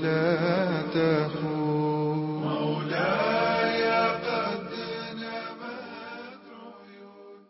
ولا تخون مولاي قد نمت عيون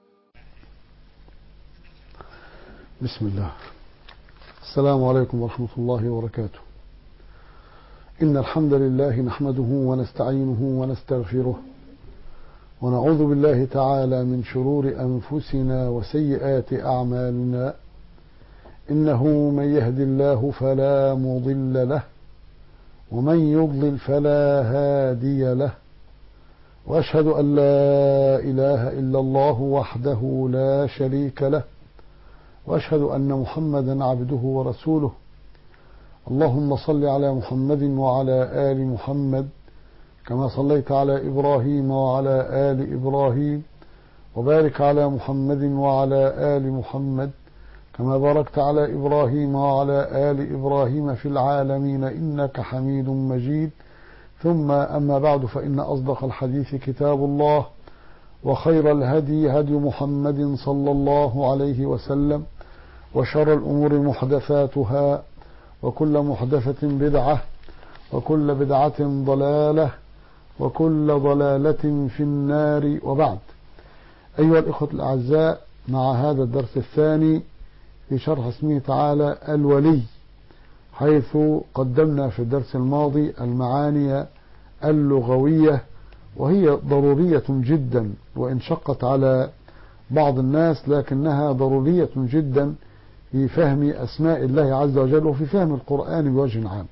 بسم الله السلام عليكم ورحمة الله وبركاته إن الحمد لله نحمده ونستعينه ونستغفره ونعوذ بالله تعالى من شرور أنفسنا وسيئات أعمالنا إنه من يهد الله فلا مضل له ومن يضلل فلا هادي له وأشهد أن لا إله إلا الله وحده لا شريك له واشهد ان محمدا عبده ورسوله اللهم صل على محمد وعلى ال محمد كما صليت على ابراهيم وعلى ال ابراهيم وبارك على محمد وعلى ال محمد كما باركت على ابراهيم وعلى ال ابراهيم في العالمين انك حميد مجيد ثم اما بعد فان اصدق الحديث كتاب الله وخير الهدي هدي محمد صلى الله عليه وسلم وشر الأمور محدثاتها وكل محدثة بدعة وكل بدعة ضلالة وكل ضلالة في النار وبعد أيها الإخوة الأعزاء مع هذا الدرس الثاني في شرح اسمه تعالى الولي حيث قدمنا في الدرس الماضي المعاني اللغوية وهي ضرورية جدا وإن شقت على بعض الناس لكنها ضرورية جدا في فهم أسماء الله عز وجل وفي فهم القرآن بوجه عام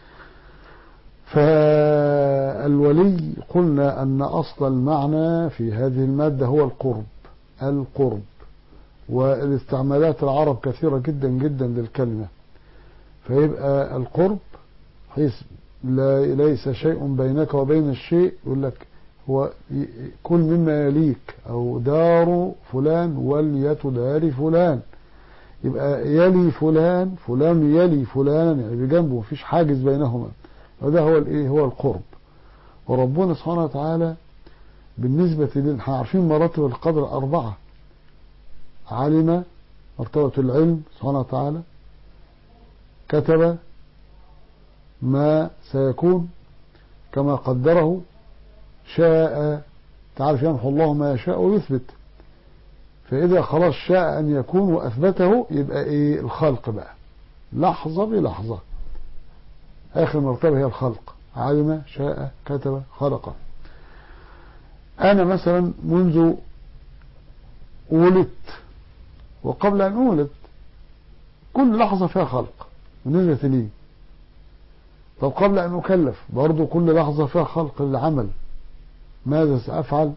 فالولي قلنا أن أصل المعنى في هذه المادة هو القرب القرب والاستعمالات العرب كثيرة جدا جدا للكلمة فيبقى القرب حيث لا ليس شيء بينك وبين الشيء يقول لك هو كن مما يليك أو دار فلان ولية دار فلان يبقى يلي فلان فلان يلي فلان يعني بجنبه مفيش حاجز بينهما وده هو الايه هو القرب وربنا سبحانه وتعالى بالنسبة لنا احنا عارفين مراتب القدر أربعة علم مرتبة العلم سبحانه وتعالى كتب ما سيكون كما قدره شاء تعرف يمحو الله ما يشاء ويثبت فإذا خلاص شاء أن يكون وأثبته يبقى إيه الخلق بقى لحظة بلحظة آخر مرتبة هي الخلق علم شاء كتب خلق أنا مثلا منذ ولدت وقبل أن أولد كل لحظة فيها خلق بالنسبة لي طب قبل أن أكلف برضو كل لحظة فيها خلق للعمل ماذا سأفعل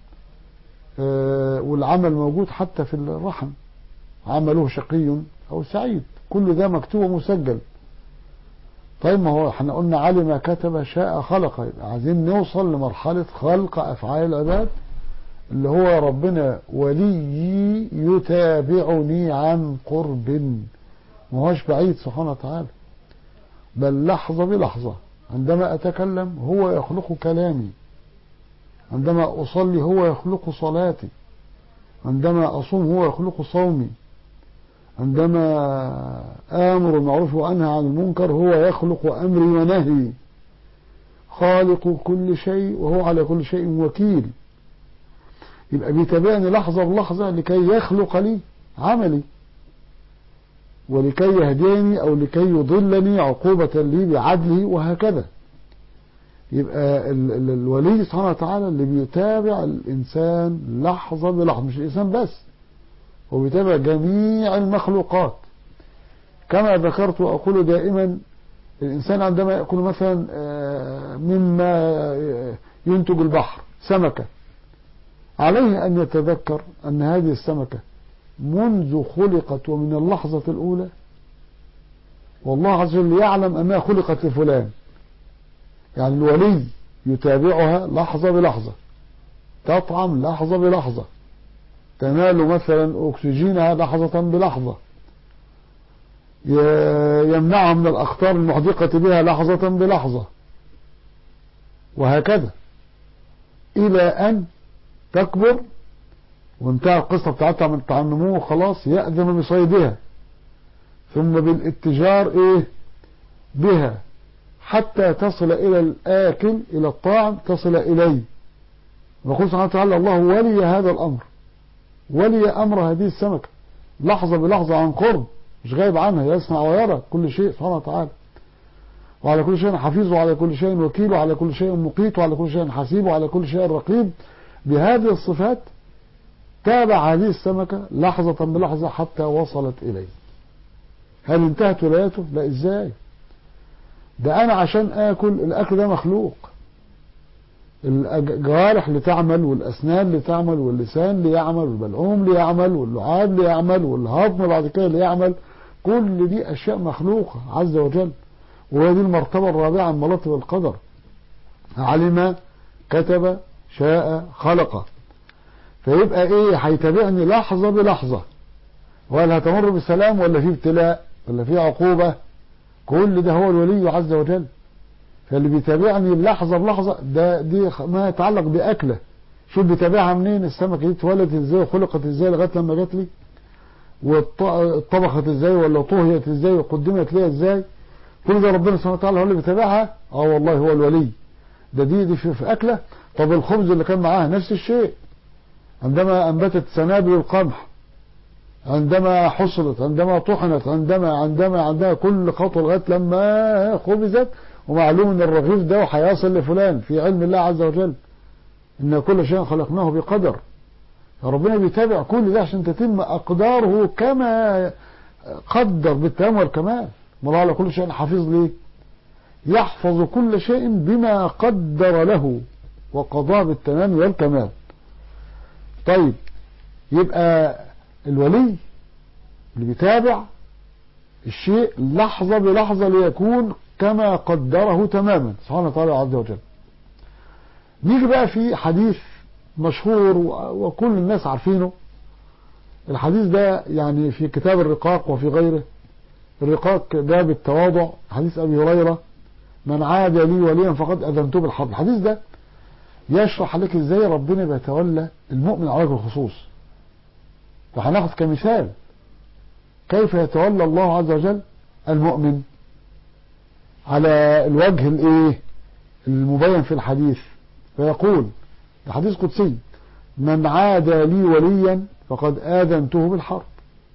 آه والعمل موجود حتى في الرحم عمله شقي أو سعيد كل ده مكتوب ومسجل طيب ما هو احنا قلنا علم كتب شاء خلق يبقى عايزين نوصل لمرحلة خلق أفعال العباد اللي هو ربنا ولي يتابعني عن قرب ما هوش بعيد سبحانه وتعالى بل لحظة بلحظة عندما أتكلم هو يخلق كلامي عندما أصلي هو يخلق صلاتي عندما أصوم هو يخلق صومي عندما آمر المعروف وأنهى عن المنكر هو يخلق أمري ونهي خالق كل شيء وهو على كل شيء وكيل يبقى بيتابعني لحظة بلحظة لكي يخلق لي عملي ولكي يهديني أو لكي يضلني عقوبة لي بعدله وهكذا يبقى ال ال الولي سبحانه وتعالى اللي بيتابع الإنسان لحظة بلحظة مش الإنسان بس هو بيتابع جميع المخلوقات كما ذكرت وأقول دائما الإنسان عندما يأكل مثلا مما ينتج البحر سمكة عليه أن يتذكر أن هذه السمكة منذ خلقت ومن اللحظة الأولى والله عز وجل يعلم أنها خلقت لفلان يعني الولي يتابعها لحظة بلحظة تطعم لحظة بلحظة تنال مثلا أكسجينها لحظة بلحظة يمنعها من الأخطار المحدقة بها لحظة بلحظة وهكذا إلى أن تكبر وانتهى القصة بتاعتها من بتاع النمو خلاص يأذن بصيدها ثم بالاتجار ايه بها حتى تصل إلى الآكل إلى الطاعم تصل إليه ويقول سبحانه وتعالى الله ولي هذا الأمر ولي أمر هذه السمكة لحظة بلحظة عن قرب مش غايب عنها يسمع ويرى كل شيء سبحانه وتعالى وعلى كل شيء حفيظ وعلى كل شيء وكيل وعلى كل شيء مقيت وعلى كل شيء حسيب وعلى كل شيء رقيب بهذه الصفات تابع هذه السمكة لحظة بلحظة حتى وصلت إليه هل انتهت ولايته لا ازاي ده انا عشان اكل الاكل ده مخلوق الجوارح لتعمل والاسنان لتعمل واللسان ليعمل والبلعوم ليعمل واللعاب ليعمل والهضم بعد كده ليعمل كل دي اشياء مخلوقة عز وجل وهي دي المرتبة الرابعة من مراتب القدر علم كتب شاء خلق فيبقى ايه هيتابعني لحظة بلحظة ولا هتمر بسلام ولا في ابتلاء ولا في عقوبة كل ده هو الولي عز وجل فاللي بيتابعني لحظة بلحظة ده دي ما يتعلق بأكلة شوف بيتابعها منين السمكة دي اتولدت ازاي وخلقت ازاي لغاية لما جات لي واتطبخت ازاي ولا طهيت ازاي وقدمت ليها ازاي كل ده ربنا سبحانه وتعالى هو اللي بيتابعها اه والله هو الولي ده دي دي في, في أكلة طب الخبز اللي كان معاها نفس الشيء عندما أنبتت سنابل القمح عندما حصلت عندما طحنت عندما عندما عندها كل خطوة لغاية لما خبزت ومعلوم ان الرغيف ده هيصل لفلان في علم الله عز وجل ان كل شيء خلقناه بقدر ربنا بيتابع كل ده عشان تتم اقداره كما قدر بالتمام والكمال الله على كل شيء حفيظ ليه يحفظ كل شيء بما قدر له وقضاه بالتمام والكمال طيب يبقى الولي اللي بيتابع الشيء لحظة بلحظة ليكون كما قدره تماما سبحانه وتعالى عز وجل نيجي بقى في حديث مشهور وكل الناس عارفينه الحديث ده يعني في كتاب الرقاق وفي غيره الرقاق ده بالتواضع حديث أبي هريرة من عاد لي وليا فقد أذنته بالحرب الحديث ده يشرح لك ازاي ربنا بيتولى المؤمن على وجه الخصوص وهناخد كمثال كيف يتولى الله عز وجل المؤمن على الوجه الايه المبين في الحديث فيقول الحديث قدسي من عاد لي وليا فقد آذنته بالحرب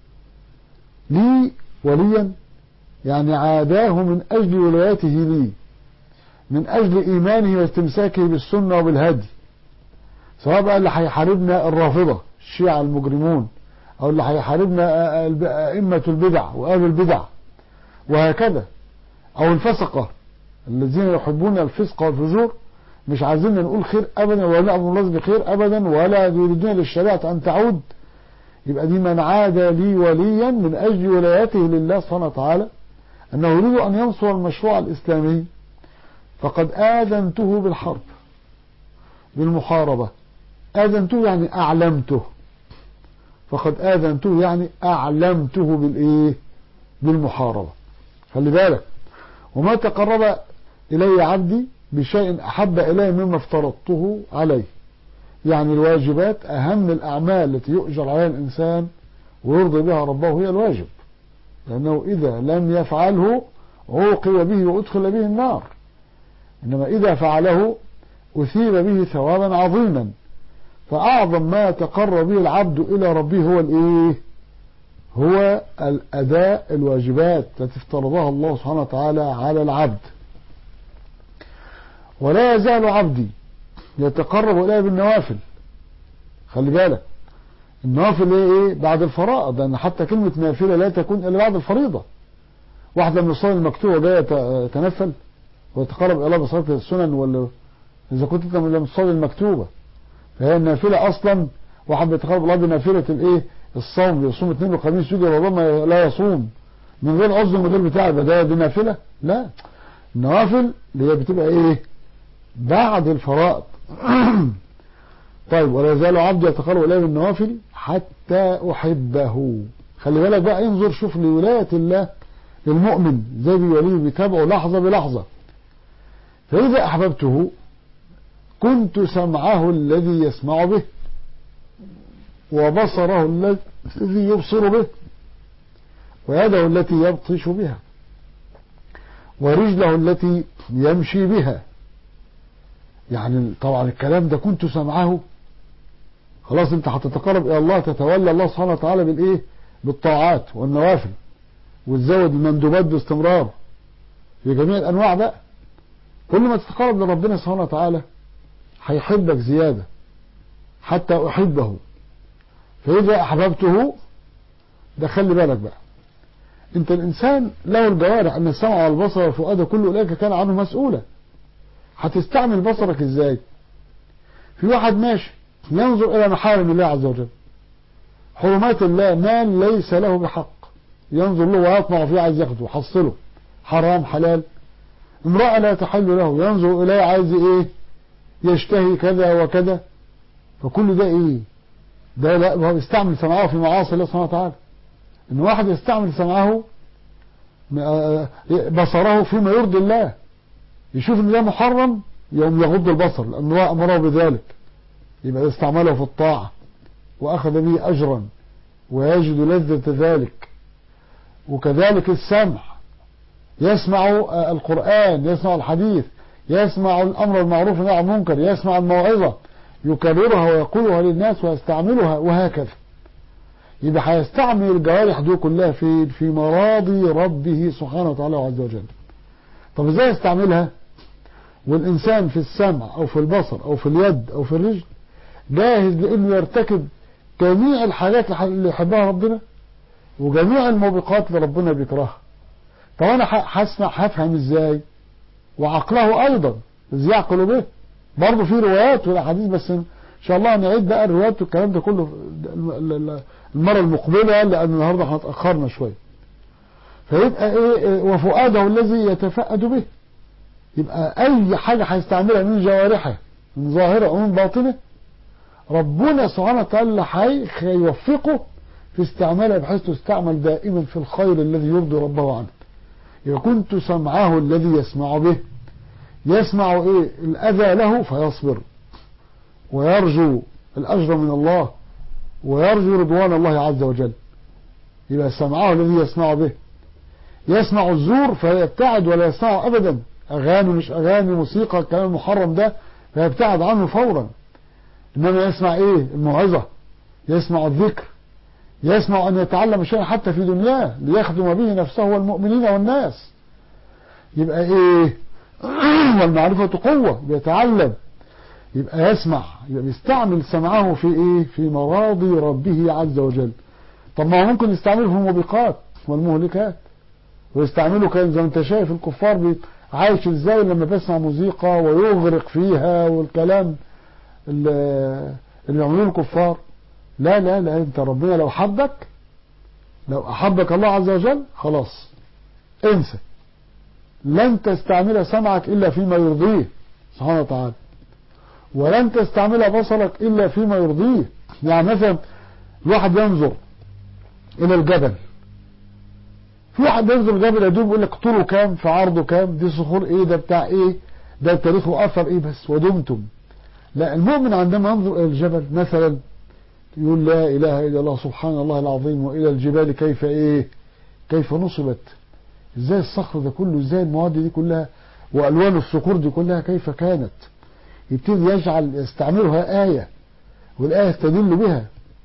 لي وليا يعني عاداه من أجل ولايته لي من أجل إيمانه واستمساكه بالسنة وبالهدي سواء بقى اللي هيحاربنا الرافضة الشيعة المجرمون أو اللي هيحاربنا أئمة البدع وأهل البدع وهكذا أو الفسقة الذين يحبون الفسق والفجور مش عايزين نقول خير أبدا ولا نأمر الناس بخير أبدا ولا يريدون للشريعة أن تعود يبقى دي من عاد لي وليا من أجل ولايته لله سبحانه وتعالى أنه يريد أن ينصر المشروع الإسلامي فقد آذنته بالحرب بالمحاربة آذنته يعني أعلمته فقد آذنته يعني أعلمته بالإيه بالمحاربة خلي بالك وما تقرب إلي عبدي بشيء أحب إلي مما افترضته عليه يعني الواجبات أهم الأعمال التي يؤجر عليها الإنسان ويرضي بها ربه هي الواجب لأنه إذا لم يفعله عوقب به وأدخل به النار إنما إذا فعله أثيب به ثوابا عظيما فأعظم ما يتقرب به العبد إلى ربه هو الإيه هو الأداء الواجبات التي افترضها الله سبحانه وتعالى على العبد ولا يزال عبدي يتقرب إليه بالنوافل خلي بالك النوافل ايه ايه بعد الفرائض لان حتى كلمة نافلة لا تكون الا بعد الفريضة واحد لما يصلي المكتوبة جاي يتنفل ويتقرب الى بصلاة السنن ولا اذا كنت انت لما تصلي المكتوبة فهي النافلة اصلا واحد بيتقرب الله بنافلة الايه الصوم يصوم اثنين وخميس يجي ربما لا يصوم من غير عذر من غير بتاع ده دي نافلة لا النوافل اللي هي بتبقى ايه بعد الفرائض طيب ولا يزال عبدي يتقرب اليه بالنوافل حتى احبه خلي بالك بقى انظر شوف لولايه الله للمؤمن زي بيوليه بيتابعه لحظه بلحظه فاذا احببته كنت سمعه الذي يسمع به وبصره الذي يبصر به ويده التي يبطش بها ورجله التي يمشي بها يعني طبعا الكلام ده كنت سمعه خلاص انت هتتقرب الى الله تتولى الله سبحانه وتعالى بالايه بالطاعات والنوافل وتزود المندوبات باستمرار في جميع الانواع بقى كل ما تتقرب لربنا سبحانه وتعالى هيحبك زيادة حتى احبه فاذا احببته ده خلي بالك بقى انت الانسان له الجوارح ان السمع والبصر والفؤاد كل اولئك كان عنه مسؤولا هتستعمل بصرك ازاي في واحد ماشي ينظر الى محارم الله عز وجل حرمات الله مال ليس له بحق ينظر له ويطمع فيه عايز ياخده وحصله حرام حلال امرأة لا تحل له ينظر اليه عايز ايه يشتهي كذا وكذا فكل ده ايه ده لا هو يستعمل سمعه في معاصي الله سبحانه وتعالى ان واحد يستعمل سمعه بصره فيما يرضي الله يشوف ان ده محرم يوم يغض البصر لان الله امره بذلك يبقى استعمله في الطاعة واخذ به اجرا ويجد لذة ذلك وكذلك السمع يسمع القرآن يسمع الحديث يسمع الامر المعروف والنهي عن المنكر يسمع الموعظة يكررها ويقولها للناس ويستعملها وهكذا يبقى هيستعمل الجوارح دي كلها في في مراضي ربه سبحانه وتعالى عز وجل طب ازاي يستعملها والانسان في السمع او في البصر او في اليد او في الرجل جاهز لانه يرتكب جميع الحاجات اللي يحبها ربنا وجميع الموبقات اللي ربنا بيكرهها طب انا هسمع هفهم ازاي وعقله ايضا ازاي يعقل به برضه في روايات والاحاديث بس ان شاء الله نعيد بقى الروايات والكلام ده كله المره المقبله لان النهارده احنا اتاخرنا شويه فيبقى ايه وفؤاده الذي يتفقد به يبقى اي حاجه هيستعملها من جوارحه من ظاهره ومن باطنه ربنا سبحانه وتعالى هيوفقه في استعمالها بحيث تستعمل دائما في الخير الذي يرضي ربه عنه إذا كنت سمعه الذي يسمع به يسمع إيه الأذى له فيصبر ويرجو الأجر من الله ويرجو رضوان الله عز وجل يبقى سمعه الذي يسمع به يسمع الزور فيبتعد ولا يسمعه أبدا أغاني مش أغاني موسيقى الكلام المحرم ده فيبتعد عنه فورا إنما يسمع إيه الموعظة يسمع الذكر يسمع أن يتعلم شيئا حتى في دنياه ليخدم به نفسه والمؤمنين والناس يبقى إيه والمعرفة قوة بيتعلم يبقى يسمع يبقى بيستعمل سمعه في إيه في مراضي ربه عز وجل طب ما هو ممكن يستعمله في الموبقات والمهلكات ويستعمله كان زي ما انت شايف الكفار عايش ازاي لما بيسمع موسيقى ويغرق فيها والكلام اللي يعملوه الكفار لا لا لا انت ربنا لو حبك لو احبك الله عز وجل خلاص انسى لن تستعمل سمعك الا فيما يرضيه سبحانه وتعالى ولن تستعمل بصرك الا فيما يرضيه يعني مثلا الواحد ينظر الى الجبل في واحد ينظر الجبل يدوب يقول لك طوله كام في عرضه كام دي صخور ايه ده بتاع ايه ده تاريخه اثر ايه بس ودمتم لا المؤمن عندما ينظر الى الجبل مثلا يقول لا اله الا الله سبحان الله العظيم والى الجبال كيف ايه كيف نصبت ازاي الصخر ده كله ازاي المواد دي كلها والوان الصخور دي كلها كيف كانت يبتدي يجعل يستعملها آية والآية يستدل بها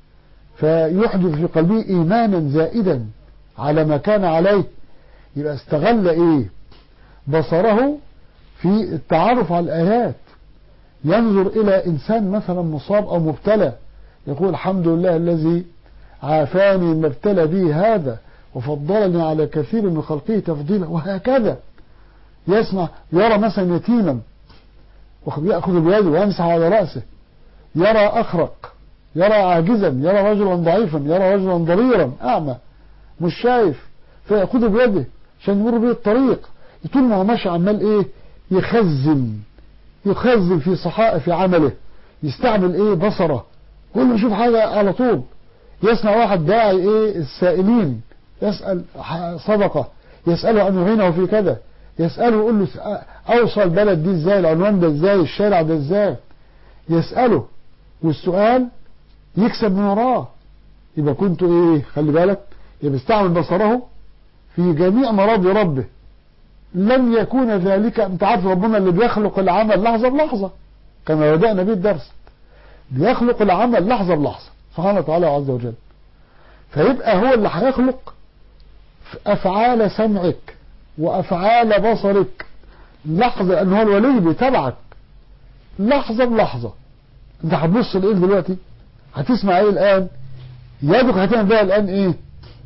فيحدث في قلبه إيمانا زائدا على ما كان عليه يبقى استغل إيه بصره في التعرف على الآيات ينظر إلى إنسان مثلا مصاب أو مبتلى يقول الحمد لله الذي عافاني ما ابتلى بي هذا وفضلني على كثير من خلقه تفضيلا وهكذا يسمع يرى مثلا يتيما يأخذ بيده ويمسح على رأسه يرى أخرق يرى عاجزا يرى رجلا ضعيفا يرى رجلا ضريرا أعمى مش شايف فيأخذه بيده عشان يمر به الطريق طول ما هو ماشي عمال ايه يخزن يخزن في صحائف عمله يستعمل ايه بصره كل ما يشوف حاجة على طول يسمع واحد داعي ايه السائلين يسأل صدقة يسأله عن يعينه في كذا يسأله يقول له اوصل البلد دي ازاي العنوان ده ازاي الشارع ده ازاي يسأله والسؤال يكسب من وراه يبقى كنت ايه خلي بالك يبقى استعمل بصره في جميع مراضي ربه لن يكون ذلك انت عارف ربنا اللي بيخلق العمل لحظة بلحظة كما بدأنا به الدرس بيخلق العمل لحظة بلحظة سبحانه وتعالى عز وجل فيبقى هو اللي هيخلق أفعال سمعك وأفعال بصرك لحظة أن هو الولي بيتابعك لحظة بلحظة انت هتبص لايه دلوقتي هتسمع ايه الآن يدك هتعمل بيها الآن ايه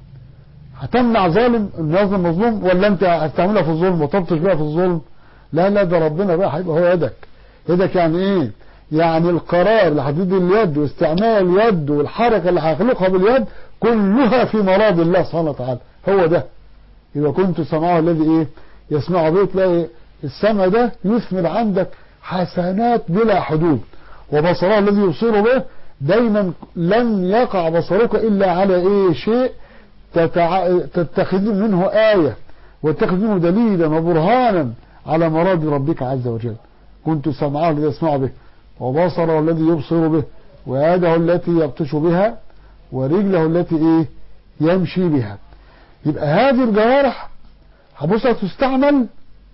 هتمنع ظالم انه يظلم مظلوم ولا انت هتعملها في الظلم وتبطش بيها في الظلم لا لا ده ربنا بقى هيبقى هو يدك يدك يعني ايه يعني القرار لحدود اليد واستعمال اليد والحركة اللي هيخلقها باليد كلها في مراد الله سبحانه وتعالى هو ده إذا كنت سمعه الذي إيه يسمع به تلاقي السمع ده يثمر عندك حسنات بلا حدود وبصره الذي يبصر به دايما لن يقع بصرك إلا على إيه شيء تتع... تتخذ منه آية وتتخذ منه دليلا وبرهانا على مراد ربك عز وجل كنت سمعه الذي يسمع به وبصره الذي يبصر به ويده التي يبطش بها ورجله التي ايه يمشي بها يبقى هذه الجوارح هبص تستعمل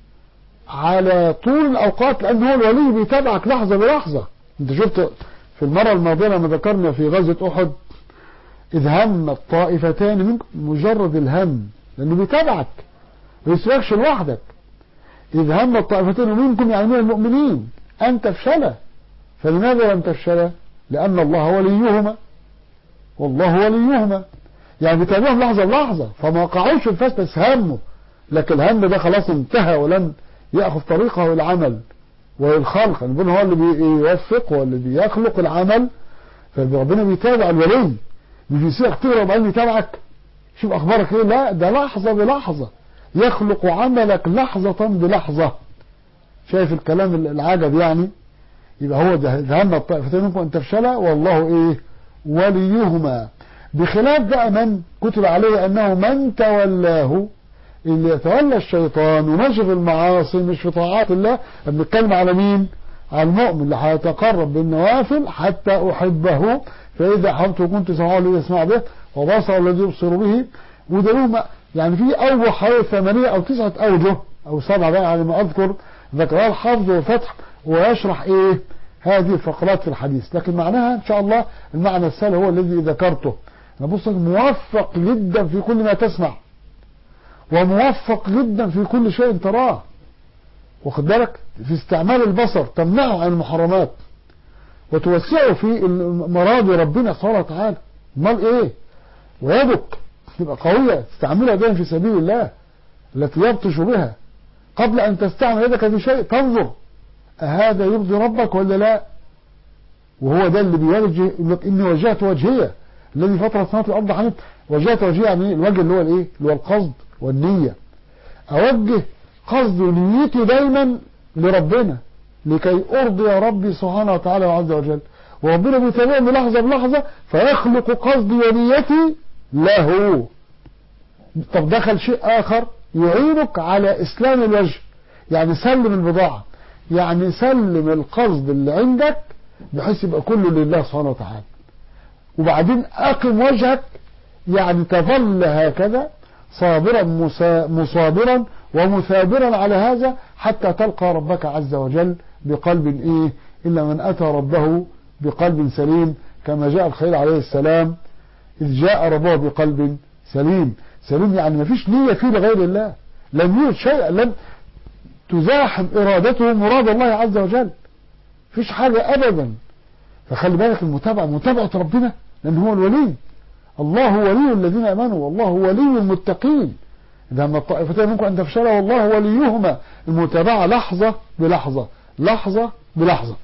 على طول الاوقات لان هو الولي بيتابعك لحظة بلحظة انت شفت في المرة الماضية لما ذكرنا في غزوة احد اذ هم الطائفتان منكم مجرد الهم لانه بيتابعك ما يسيبكش لوحدك اذ هم الطائفتين منكم يعني من المؤمنين ان تفشل فلماذا لم تفشل لان الله وليهما والله وليهما يعني بيتابعهم لحظة بلحظة فما وقعوش في الفاس بس همه لكن الهم ده خلاص انتهى ولم يأخذ طريقه العمل والخلق نقول هو اللي بيوفق هو اللي بيخلق العمل فربنا بيتابع الولي مش بيسيبك تقرا وبعدين يتابعك شوف اخبارك ايه لا ده لحظة بلحظة يخلق عملك لحظة بلحظة شايف الكلام العجب يعني يبقى هو ده هم الطائفتين منكم ان تفشلا والله ايه وليهما بخلاف بقى من كتب عليه انه من تولاه اللي يتولى الشيطان ونشر المعاصي مش في طاعات الله بنتكلم على مين على المؤمن اللي هيتقرب بالنوافل حتى احبه فاذا احببته كنت سمعه الذي يسمع به وبصر الذي يبصر به وده له يعني في اوجه حوالي ثمانية او تسعة اوجه او سبعة بقى على ما اذكر ذكرها الحافظ والفتح ويشرح ايه هذه الفقرات في الحديث لكن معناها ان شاء الله المعنى السهل هو الذي ذكرته نبص موفق جدا في كل ما تسمع وموفق جدا في كل شيء تراه واخد بالك في استعمال البصر تمنعه عن المحرمات وتوسعه في مراضي ربنا سبحانه وتعالى امال ايه ويدك تبقى قوية تستعملها دائما في سبيل الله التي يبطش بها قبل ان تستعمل يدك في شيء تنظر أهذا يرضي ربك ولا لا وهو ده اللي بيوجه يقول لك إني وجهت وجهية الذي فطر السماوات والأرض حنيف وجهت وجهية يعني الوجه اللي هو الإيه اللي هو القصد والنية أوجه قصد ونيتي دايما لربنا لكي أرضي ربي سبحانه وتعالى وعز وجل وربنا بيتابعني لحظة بلحظة فيخلق قصدي ونيتي له طب دخل شيء آخر يعينك على إسلام الوجه يعني سلم البضاعة يعني سلم القصد اللي عندك بحيث يبقى كله لله سبحانه وتعالى وبعدين أقم وجهك يعني تظل هكذا صابرا مصابرا ومثابرا على هذا حتى تلقى ربك عز وجل بقلب إيه إلا من أتى ربه بقلب سليم كما جاء الخليل عليه السلام إذ جاء ربه بقلب سليم سليم يعني ما فيش نية فيه لغير الله لم يوجد شيء لم تزاحم إرادته مراد الله عز وجل فيش حاجة أبدا فخلي بالك المتابعة متابعة ربنا لأن هو الولي الله ولي الذين أمنوا والله ولي المتقين إذا ما الطائفتين منكم أن تفشلوا والله وليهما المتابعة لحظة بلحظة لحظة بلحظة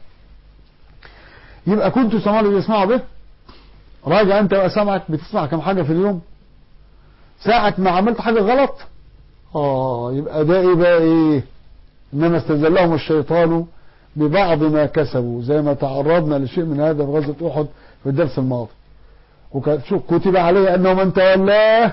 يبقى كنت سمع اللي بيسمعوا به راجع أنت بقى سمعك بتسمع كم حاجة في اليوم ساعة ما عملت حاجة غلط آه يبقى ده إيه بقى إيه إنما استزلهم الشيطان ببعض ما كسبوا زي ما تعرضنا لشيء من هذا في غزوة أحد في الدرس الماضي وكتب عليه أنه من تولاه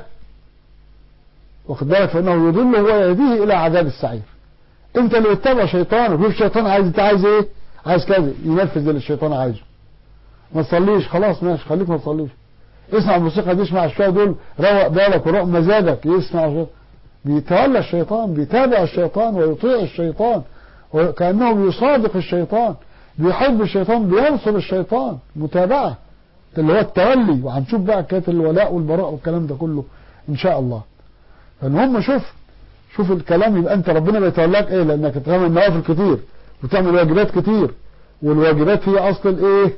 واخد بالك فإنه يضله ويهديه إلى عذاب السعير أنت اللي بتتابع شيطان وفي الشيطان عايز أنت عايز إيه؟ عايز كذا ينفذ اللي الشيطان عايزه ما تصليش خلاص ماشي خليك ما تصليش اسمع الموسيقى دي اسمع شويه دول روق بالك وروق مزاجك يسمع شوية. بيتولى الشيطان بيتابع الشيطان ويطيع الشيطان وكأنه بيصادق الشيطان بيحب الشيطان بينصر الشيطان متابعة اللي هو التولي وهنشوف بقى كانت الولاء والبراء والكلام ده كله ان شاء الله فالمهم شوف شوف الكلام يبقى انت ربنا بيتولاك ايه لانك بتعمل نوافل كتير وتعمل واجبات كتير والواجبات هي اصل الايه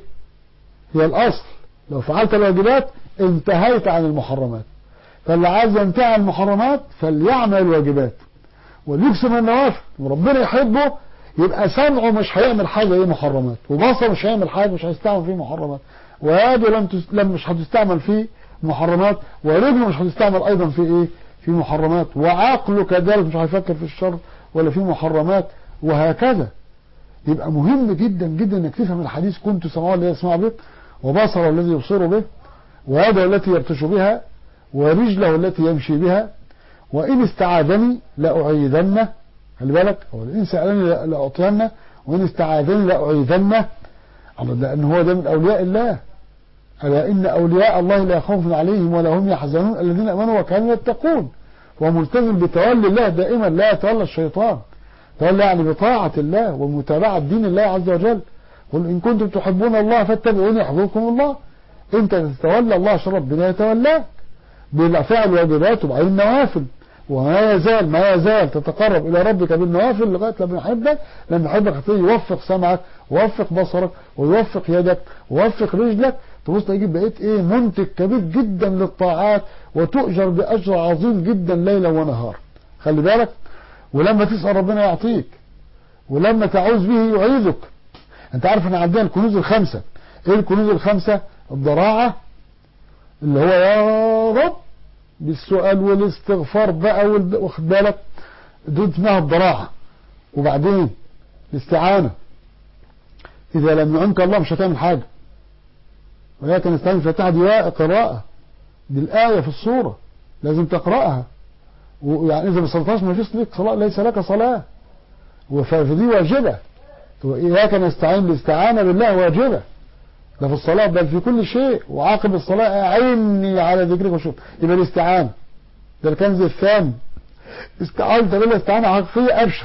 هي الاصل لو فعلت الواجبات انتهيت عن المحرمات فاللي عايز ينتهي عن المحرمات فليعمل الواجبات وليكسب النوافل وربنا يحبه يبقى سمعه مش هيعمل حاجه ايه محرمات وبصره مش هيعمل حاجه مش هيستعمل فيه محرمات ويده لم تس... لم مش هتستعمل فيه محرمات ورجله مش هتستعمل ايضا في ايه في محرمات وعقله كذلك مش هيفكر في الشر ولا في محرمات وهكذا يبقى مهم جدا جدا انك تفهم الحديث كنت سمعه الذي يسمع به وبصره الذي يبصر به ويده التي يبطش بها ورجله التي يمشي بها وإن استعاذني لأعيذنه خلي بالك هو إن سألني لأعطينه وإن استعاذني لأعيذنه الله لأن هو ده من أولياء الله ألا إن أولياء الله لا خوف عليهم ولا هم يحزنون الذين أمنوا وكانوا يتقون هو ملتزم بتولي الله دائما لا يتولى الشيطان تولى يعني بطاعة الله ومتابعة دين الله عز وجل قل إن كنتم تحبون الله فاتبعوني يحببكم الله أنت تتولى الله عشان ربنا يتولاك بالفعل واجبات وبعدين النوافل وما يزال ما يزال تتقرب إلى ربك بالنوافل لغاية لما يحبك لما يحبك هتلاقيه يوفق سمعك ويوفق بصرك ويوفق يدك ويوفق رجلك تبص تلاقي بقيت ايه منتج كبير جدا للطاعات وتؤجر بأجر عظيم جدا ليلا ونهار خلي بالك ولما تسأل ربنا يعطيك ولما تعوز به يعيذك انت عارف احنا عندنا الكنوز الخمسة ايه الكنوز الخمسة الضراعة اللي هو يا رب بالسؤال والاستغفار بقى واخد بالك دول اسمها الضراعة وبعدين الاستعانة إذا لم يعنك الله مش هتعمل حاجة ولكن استعين الفاتحة دي قراءة دي الآية في الصورة لازم تقرأها ويعني إذا ما صلتهاش ما فيش لك صلاة ليس لك صلاة فدي واجبة إياك نستعين الاستعانة بالله واجبة ده في الصلاة بل في كل شيء وعاقب الصلاة أعني على ذكرك وشكرك يبقى الاستعانة ده الكنز الثاني استعانة بالله استعانة حقيقية أبشر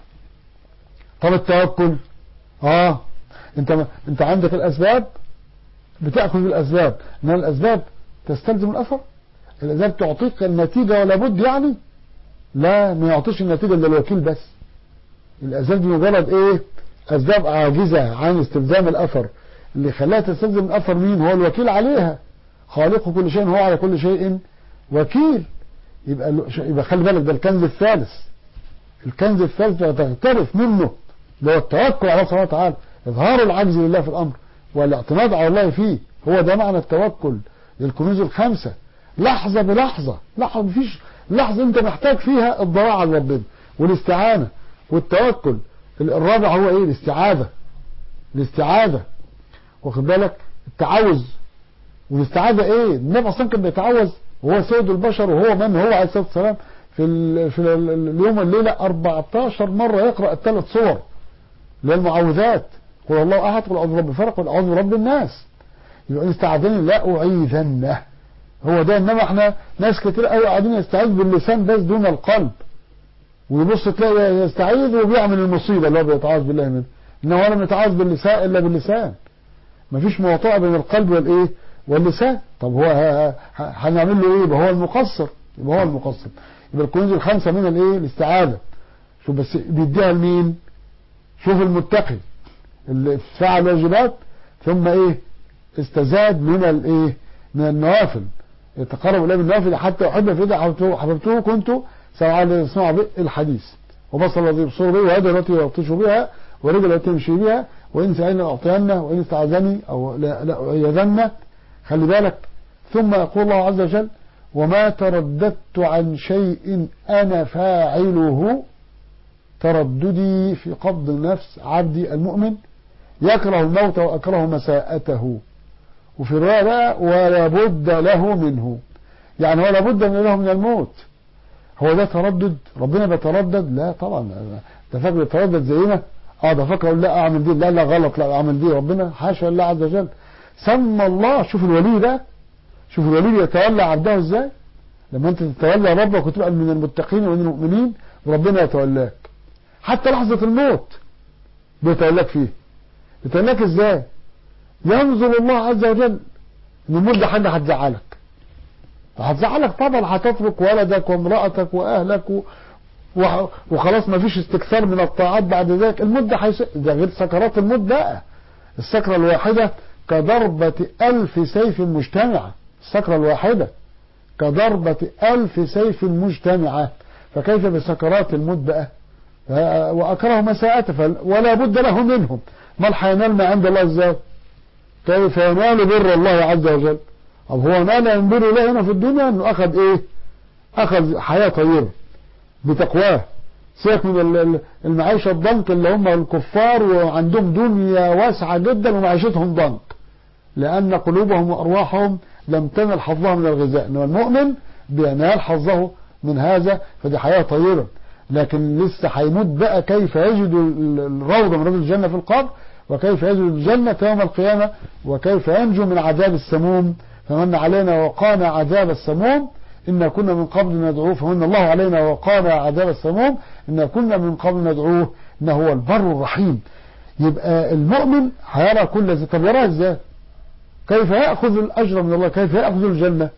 طب التوكل اه انت ما انت عندك الاسباب بتاخذ بالاسباب ان الاسباب تستلزم الاثر الاسباب تعطيك النتيجه ولا بد يعني لا ما يعطيش النتيجه الا الوكيل بس الاسباب دي مجرد ايه اسباب عاجزه عن استلزام الاثر اللي خلاها تستلزم الاثر مين هو الوكيل عليها خالق كل شيء هو على كل شيء وكيل يبقى يبقى خلي بالك ده الكنز الثالث الكنز الثالث تغترف منه اللي هو التوكل على الله سبحانه وتعالى اظهار العجز لله في الامر والاعتماد على الله فيه هو ده معنى التوكل للكنوز الخمسه لحظه بلحظه لحظه مفيش لحظه انت محتاج فيها الضراعه لربنا والاستعانه والتوكل الرابع هو ايه الاستعاذه الاستعاذه واخد بالك التعوذ والاستعاذه ايه النبي اصلا كان بيتعوذ وهو سيد البشر وهو من هو عليه الصلاه والسلام في ال في ال اليوم الليله 14 مره يقرا الثلاث صور اللي هي المعوذات قل الله احد قل اعوذ برب الفلق قل اعوذ برب الناس يبقى استعاذني لا اعيذنه هو ده انما احنا ناس كتير قوي قاعدين يستعيذ باللسان بس دون القلب ويبص تلاقي يستعيذ وبيعمل المصيبه اللي هو بيتعاذ بالله منه انه ولا يتعاذ باللسان الا باللسان مفيش مواطعه بين القلب والايه واللسان طب هو هنعمل له ايه يبقى هو المقصر يبقى هو المقصر يبقى الكنوز الخمسه من الايه الاستعاذه شوف بس بيديها لمين شوف المتقي اللي فعل واجبات ثم ايه استزاد من الايه من النوافل يتقرب اليه بالنوافل حتى احب في يده حببته كنت سمع يسمع به الحديث وبصر الذي يبصر به ويده التي يبطش بها ورجل التي يمشي بها وان سالني اعطينه وان استعاذني او لا اعيذنه خلي بالك ثم يقول الله عز وجل وما ترددت عن شيء انا فاعله ترددي في قبض نفس عبدي المؤمن يكره الموت واكره مساءته وفي الروايه بقى ولا بد له منه يعني ولا بد من له من الموت هو ده تردد ربنا بيتردد لا طبعا ده فاكر يتردد زينا اه ده فاكر لا اعمل دي لا لا غلط لا اعمل دي ربنا حاشا الله عز وجل سمى الله شوف الولي ده شوف الولي يتولى عبده ازاي لما انت تتولى ربك وتبقى من المتقين ومن المؤمنين وربنا يتولاك حتى لحظة الموت بيتولاك فيه يتولاك ازاي ينظر الله عز وجل ان الموت ده حاجة هتزعلك هتزعلك طبعا هتترك ولدك وامرأتك واهلك و... و... وخلاص ما فيش استكثار من الطاعات بعد ذلك الموت ده حيس... ده غير سكرات الموت بقى السكرة الواحدة كضربة ألف سيف مجتمعة السكرة الواحدة كضربة ألف سيف مجتمعة فكيف بسكرات الموت بقى وأكره مساءته فل... ولا بد له منهم ما هينال ما عند الله ازاي كيف ينال بر الله عز وجل طب هو نال من بر الله هنا في الدنيا انه اخذ ايه اخذ حياة طيبة بتقواه سيبك من المعيشة الضنك اللي هم الكفار وعندهم دنيا واسعة جدا ومعيشتهم ضنك لأن قلوبهم وأرواحهم لم تنل حظها من الغذاء إنما المؤمن بينال حظه من هذا فدي حياة طيبة لكن لسه هيموت بقى كيف يجد الروضة من رجل الجنة في القبر وكيف يجد الجنة يوم القيامة وكيف ينجو من عذاب السموم فمن علينا وقانا عذاب السموم إن كنا من قبل ندعوه فمن الله علينا وقانا عذاب السموم إن كنا من قبل ندعوه إنه هو البر الرحيم يبقى المؤمن هيرى كل ذي طب يراه ازاي كيف يأخذ الأجر من الله كيف يأخذ الجنة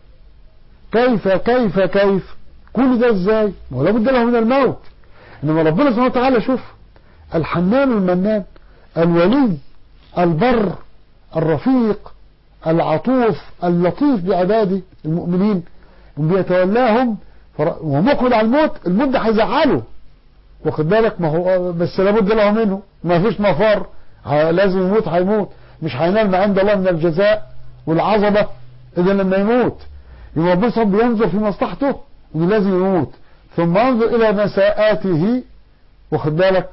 كيف كيف كيف كل ده ازاي ولا بد له من الموت انما ربنا سبحانه وتعالى شوف الحنان المنان الولي البر الرفيق العطوف اللطيف بعباده المؤمنين بيتولاهم ومقبل على الموت الموت ده هيزعله واخد بالك ما هو بس لابد له منه ما فيش مفر لازم يموت هيموت مش هينال ما عند الله من الجزاء والعظمة اذا لما يموت يبقى ربنا بينظر في مصلحته انه لازم يموت ثم ينظر الى مساءاته واخد بالك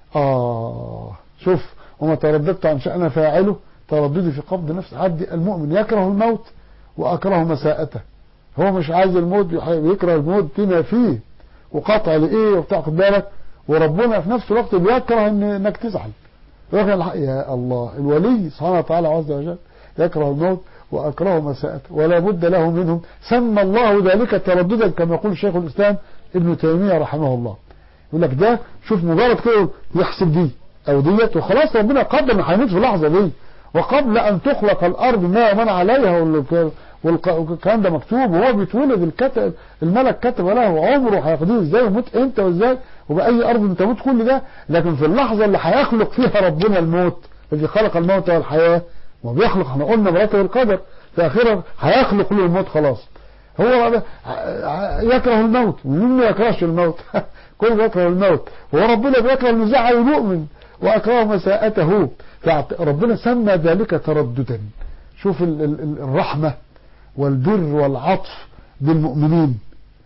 اه شوف وما ترددت عن شأن فاعله ترددي في قبض نفس عبدي المؤمن يكره الموت واكره مساءته هو مش عايز الموت بيكره الموت بما فيه وقطع لايه وبتاع خد بالك وربنا في نفس الوقت بيكره ان انك تزعل يكره يا الله الولي سبحانه وتعالى عز وجل يكره الموت واكره مساءته ولا بد له منهم سمى الله ذلك ترددا كما يقول شيخ الاسلام ابن تيميه رحمه الله يقول لك ده شوف مجرد كده يحسب دي او ديت وخلاص ربنا قدر انه هيموت في اللحظه دي وقبل ان تخلق الارض ما ومن عليها والكلام ده مكتوب وهو بيتولد الكتب الملك كتب له عمره هياخدوه ازاي ويموت امتى وازاي وباي ارض انت تموت كل ده لكن في اللحظه اللي هيخلق فيها ربنا الموت الذي خلق الموت والحياه وبيخلق احنا قلنا مراتب القدر في اخره هيخلق له الموت خلاص هو يكره الموت ومين ما يكرهش الموت كل يكره الموت هو ربنا بيكره المزعل المؤمن واكره مساءته فربنا سمى ذلك ترددا شوف الرحمة والبر والعطف بالمؤمنين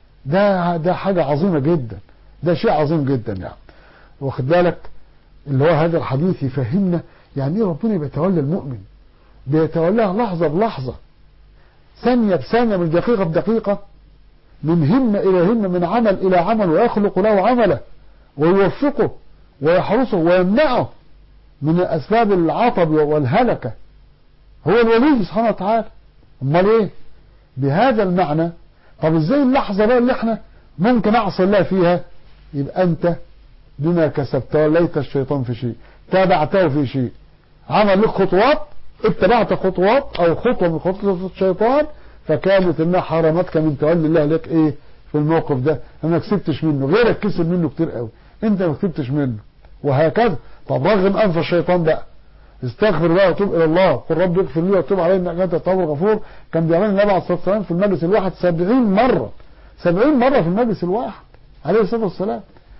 ده ده حاجة عظيمة جدا ده شيء عظيم جدا يعني واخد بالك اللي هو هذا الحديث يفهمنا يعني ايه ربنا بيتولى المؤمن بيتولاه لحظة بلحظة ثانية بثانية من دقيقة بدقيقة من همة إلى همة من عمل إلى عمل ويخلق له عمله ويوفقه ويحرسه ويمنعه من أسباب العطب والهلكة هو الولي سبحانه وتعالى امال ايه بهذا المعنى طب ازاي اللحظة بقى اللي احنا ممكن اعصي الله فيها يبقى انت بما كسبت وليت الشيطان في شيء تابعته في شيء عمل لك خطوات اتبعت خطوات او خطوة من خطوات الشيطان فكانت انها حرمتك من تولي الله لك ايه في الموقف ده انا كسبتش منه غيرك كسب منه كتير قوي انت ما كسبتش منه وهكذا طب رغم انف الشيطان بقى استغفر بقى وتوب الى الله قل رب اغفر لي وتوب علي انك انت التواب الغفور كان بيعمل النبي عليه الصلاه والسلام في المجلس الواحد 70 مره 70 مره في المجلس الواحد عليه الصلاه والسلام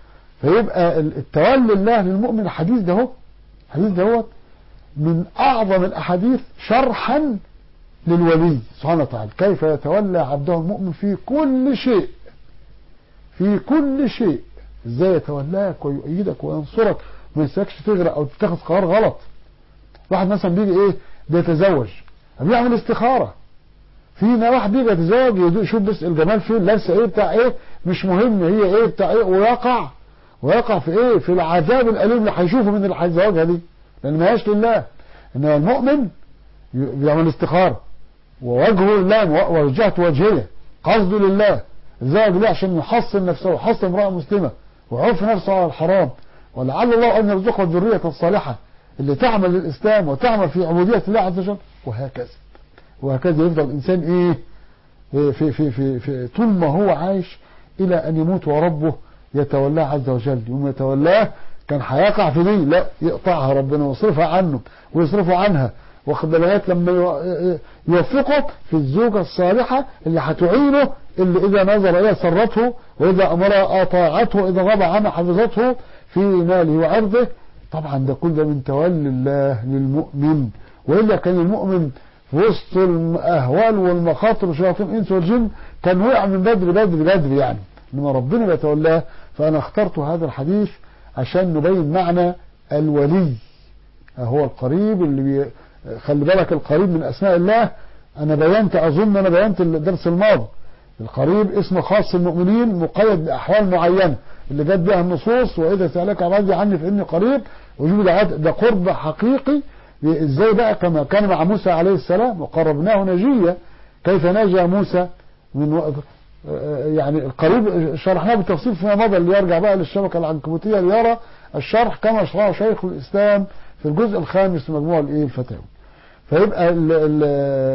فيبقى التولي الله للمؤمن الحديث ده هو الحديث ده من اعظم الاحاديث شرحا للولي سبحانه وتعالى كيف يتولى عبده المؤمن في كل شيء في كل شيء ازاي يتولاك ويؤيدك وينصرك ما يسيبكش تغرق او تتخذ قرار غلط واحد مثلا بيجي ايه بيتزوج بيعمل استخارة فينا واحد بيجي يتزوج يشوف بس الجمال فين لابسه ايه بتاع ايه مش مهم هي ايه بتاع ايه ويقع ويقع في ايه في العذاب الاليم اللي هيشوفه من اللي هيتزوجها دي لان ما هياش لله انما المؤمن بيعمل استخارة ووجهه لله ووجهت وجهيه قصده لله الزواج ليه عشان يحصن نفسه ويحصن امرأة مسلمة ويعف نفسه على الحرام ولعل الله أن يرزقه الذرية الصالحة اللي تعمل للإسلام وتعمل في عبودية الله عز وجل وهكذا وهكذا يفضل الإنسان إيه في في في في طول ما هو عايش إلى أن يموت وربه يتولاه عز وجل يوم يتولاه كان هيقع في دي لا يقطعها ربنا ويصرفها عنه ويصرفه عنها واخد بالك لما يوفقه في الزوجة الصالحة اللي هتعينه اللي إذا نظر إليها سرته وإذا أمرها أطاعته وإذا غاب عنها حفظته في ماله وعرضه طبعا ده كل ده من تولي الله للمؤمن وإلا كان المؤمن في وسط الأهوال والمخاطر وشياطين الإنس والجن كان وقع من بدري بدري بدري يعني إنما ربنا بيتولاه فأنا اخترت هذا الحديث عشان نبين معنى الولي هو القريب اللي بي... خلي بالك القريب من أسماء الله أنا بينت أظن أنا بينت الدرس الماضي القريب اسم خاص المؤمنين مقيد بأحوال معينة اللي جت بها النصوص وإذا سألك عبادي عني فإني قريب وجود ده قرب حقيقي ازاي بقى كما كان مع موسى عليه السلام وقربناه نجيا كيف نجا موسى من و... يعني القريب شرحناه بالتفصيل فيما مضى اللي يرجع بقى للشبكة العنكبوتية ليرى الشرح كما شرحه شيخ الإسلام في الجزء الخامس من مجموع الايه الفتاوى فيبقى ال ال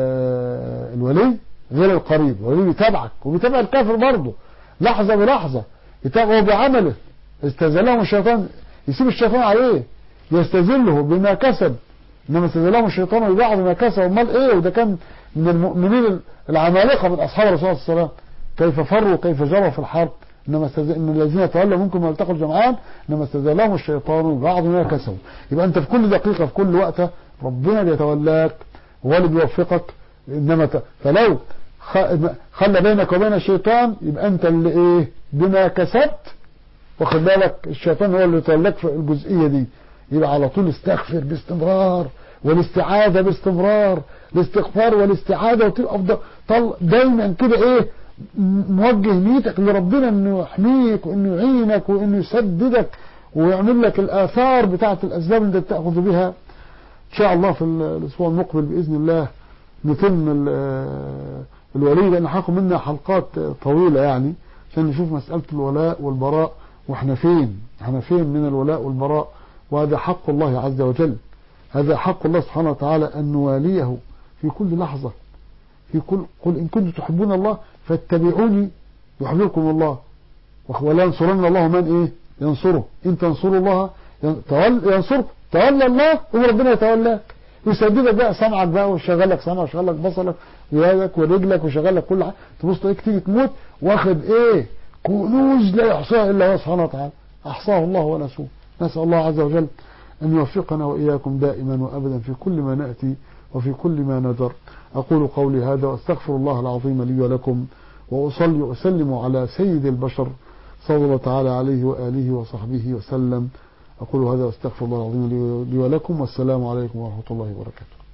الولي غير القريب الولي بيتابعك وبيتابع الكافر برضه لحظة بلحظة يتابعه بعمله استزلهم الشيطان يسيب الشيطان عليه يستزله بما كسب انما استزلهم الشيطان ويباعه بما كسب امال ايه وده كان من المؤمنين العمالقه من اصحاب الرسول صلى الله عليه وسلم كيف فروا وكيف جروا في الحرب انما استز... ان الذين تولوا منكم والتقوا الجمعان انما استزلهم الشيطان وبعض ما كسبوا يبقى انت في كل دقيقه في كل وقت ربنا بيتولاك هو اللي بيوفقك انما ت... فلو خ... خلى بينك وبين الشيطان يبقى انت اللي ايه بما كسبت واخد بالك الشيطان هو اللي يتولاك في الجزئيه دي يبقى على طول استغفر باستمرار والاستعاذة باستمرار الاستغفار والاستعاذة وتبقى طل دايما كده ايه موجه نيتك لربنا انه يحميك وانه يعينك وانه يسددك ويعمل لك الاثار بتاعة الاسباب اللي انت تاخذ بها ان شاء الله في الاسبوع المقبل باذن الله نتم الولي لان هاخد منا حلقات طويلة يعني عشان نشوف مسألة الولاء والبراء واحنا فين احنا فين من الولاء والبراء وهذا حق الله عز وجل هذا حق الله سبحانه وتعالى أن نواليه في كل لحظة في كل قل إن كنتم تحبون الله فاتبعوني يحببكم الله ولا ينصرن الله من إيه ينصره إن تنصروا الله ينصرك تولى الله وربنا يتولاك يسددك بقى سمعك بقى ويشغل لك سمعك ويشغل لك بصرك ويدك ورجلك ويشغل لك كل حاجه تبص تلاقيك تيجي تموت واخد ايه كنوز لا يحصاها الا هو سبحانه وتعالى احصاه الله ونسوه نسال الله عز وجل أن يوفقنا وإياكم دائما وأبدا في كل ما نأتي وفي كل ما نذر أقول قولي هذا وأستغفر الله العظيم لي ولكم وأصلي وأسلم على سيد البشر صلى الله تعالى عليه وآله وصحبه وسلم أقول هذا وأستغفر الله العظيم لي ولكم والسلام عليكم ورحمة الله وبركاته